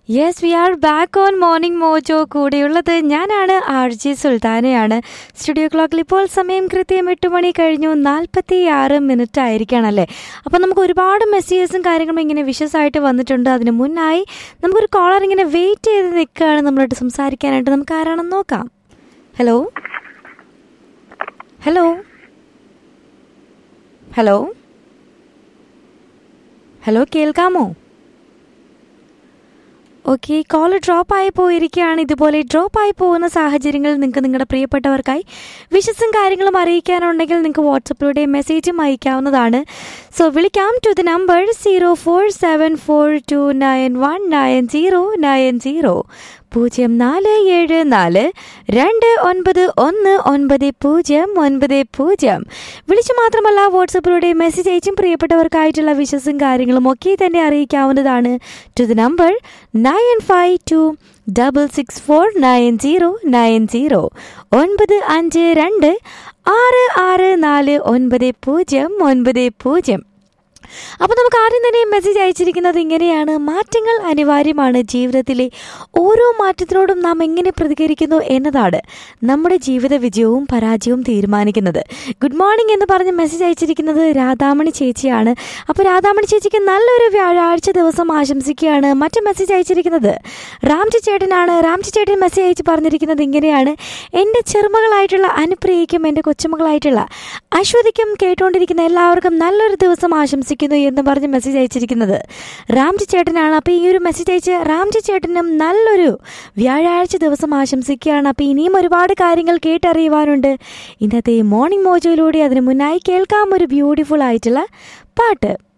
yes we are back on morning mojo കൂടെയുള്ളത് ഞാനാണ് R G സുൽത്താനയാണ് studio ക്ലോക്കിൽ ഇപ്പോൾ സമയം കൃത്യം എട്ട് മണി കഴിഞ്ഞു നാൽപ്പത്തി ആറ് മിനിറ്റ് ആയിരിക്കുകയാണല്ലേ അപ്പോൾ നമുക്ക് ഒരുപാട് മെസ്സേജസും കാര്യങ്ങളും ഇങ്ങനെ വിഷസായിട്ട് വന്നിട്ടുണ്ട് അതിന് മുന്നായി നമുക്കൊരു കോളർ ഇങ്ങനെ വെയിറ്റ് ചെയ്ത് നിൽക്കുകയാണ് നമ്മളായിട്ട് സംസാരിക്കാനായിട്ട് നമുക്ക് ആരാണെന്ന് നോക്കാം ഹലോ ഹലോ ഹലോ ഹലോ കേൾക്കാമോ ഓക്കെ കോൾ ഡ്രോപ്പ് ആയി പോയിരിക്കുകയാണ് ഇതുപോലെ ഡ്രോപ്പ് ആയി പോകുന്ന സാഹചര്യങ്ങളിൽ നിങ്ങൾക്ക് നിങ്ങളുടെ പ്രിയപ്പെട്ടവർക്കായി വിഷസും കാര്യങ്ങളും അറിയിക്കാനുണ്ടെങ്കിൽ നിങ്ങൾക്ക് വാട്സപ്പിലൂടെ മെസ്സേജും അയക്കാവുന്നതാണ് സോ വിളിക്കാം to the number zero four seven four two nine one nine zero nine zero പൂജ്യം നാല് ഏഴ് നാല് രണ്ട് ഒൻപത് ഒന്ന് ഒൻപത് പൂജ്യം ഒൻപത് പൂജ്യം വിളിച്ചു മാത്രമല്ല വാട്സപ്പിലൂടെ മെസ്സേജ് അയച്ചും പ്രിയപ്പെട്ടവർക്കായിട്ടുള്ള വിശ്വസും കാര്യങ്ങളും ഒക്കെ തന്നെ അറിയിക്കാവുന്നതാണ് to the number nine five two double six four nine zero nine zero ഒൻപത് അഞ്ച് രണ്ട് ആറ് ആറ് നാല് ഒൻപത് പൂജ്യം ഒൻപത് പൂജ്യം അപ്പോൾ നമുക്ക് ആദ്യം തന്നെ മെസ്സേജ് അയച്ചിരിക്കുന്നത് ഇങ്ങനെയാണ് മാറ്റങ്ങൾ അനിവാര്യമാണ് ജീവിതത്തിലെ ഓരോ മാറ്റത്തിനോടും നാം എങ്ങനെ പ്രതികരിക്കുന്നു എന്നതാണ് നമ്മുടെ ജീവിത വിജയവും പരാജയവും തീരുമാനിക്കുന്നത് ഗുഡ് മോർണിംഗ് എന്ന് പറഞ്ഞ് മെസ്സേജ് അയച്ചിരിക്കുന്നത് രാധാമണി ചേച്ചിയാണ് അപ്പോൾ രാധാമണി ചേച്ചിക്ക് നല്ലൊരു വ്യാഴാഴ്ച ദിവസം ആശംസിക്കുകയാണ് മറ്റു മെസ്സേജ് അയച്ചിരിക്കുന്നത് രാംജി ചേട്ടനാണ് രാംജി ചേട്ടൻ മെസ്സേജ് അയച്ച് പറഞ്ഞിരിക്കുന്നത് ഇങ്ങനെയാണ് എൻ്റെ ചെറുമകളായിട്ടുള്ള അനുപ്രിയയ്ക്കും എൻ്റെ കൊച്ചുമകളായിട്ടുള്ള അശ്വതിക്കും കേട്ടുകൊണ്ടിരിക്കുന്ന എല്ലാവർക്കും നല്ലൊരു ദിവസം ആശംസിക്കുന്നു എന്ന് പറഞ്ഞ് മെസ്സേജ് അയച്ചിരിക്കുന്നത് രാംജി ചേട്ടനാണ് അപ്പോൾ ഈ ഒരു മെസ്സേജ് അയച്ച് രാംജി ചേട്ടനും നല്ലൊരു വ്യാഴാഴ്ച ദിവസം ആശംസിക്കുകയാണ് അപ്പോൾ ഇനിയും ഒരുപാട് കാര്യങ്ങൾ കേട്ടറിയുവാനുണ്ട് ഇന്നത്തെ മോർണിംഗ് മോജോയിലൂടെ അതിന് മുന്നായി കേൾക്കാം ഒരു ബ്യൂട്ടിഫുൾ ആയിട്ടുള്ള പാട്ട്